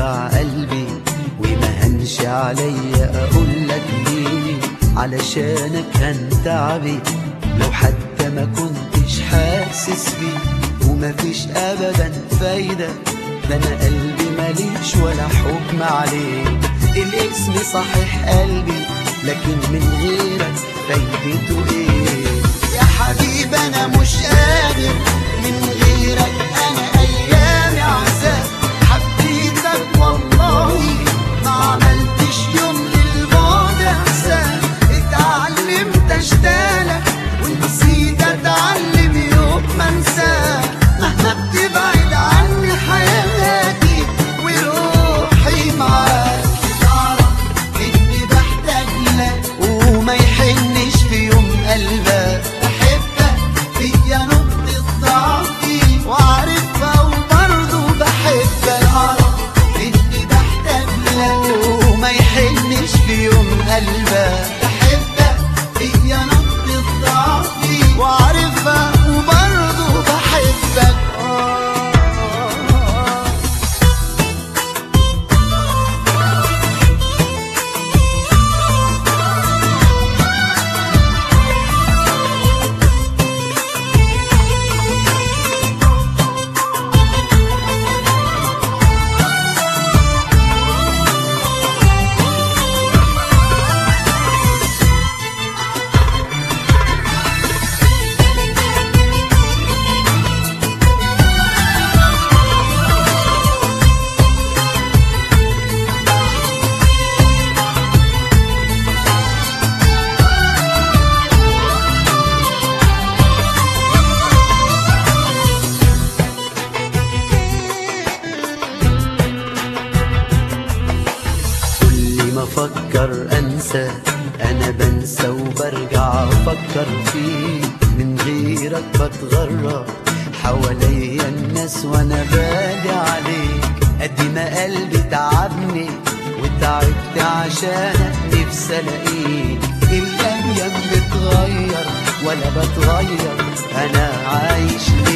وجع قلبي وما هنش عليا اقول لك ليه علشانك كان تعبي لو حتى ما كنتش حاسس بيه ومفيش ابدا فايده ده انا قلبي ماليش ولا حكم عليه الاسم صحيح قلبي لكن من غيرك فايدته ايه يا حبيبي انا مش قادر من غيرك انا ايامي عذاب حبيتك والله ما عملتش يوم للبعد احسان اتعلمت اشتاقلك ونسيت اتعلم يوم ما انساك مهما بتبعد عني حياتي وروحي معاك تعرف اني بحتاج لك وما يحنش في يوم قلبك بحبك هي نقطة ضعفي وعارفها وبرضه بحبك تعرف اني بحتاج لك وما يحنش في يوم قلبك بحبك هي نقطة ضعفي وعارفها وبرضه بحبك آه كل ما افكر انسى انا بنسى وبرجع افكر فيك من غيرك بتغرب حواليا الناس وانا بادي عليك قد ما قلبي تعبني وتعبت عشانك نفسي الاقيك الايام بتغير ولا بتغير انا عايش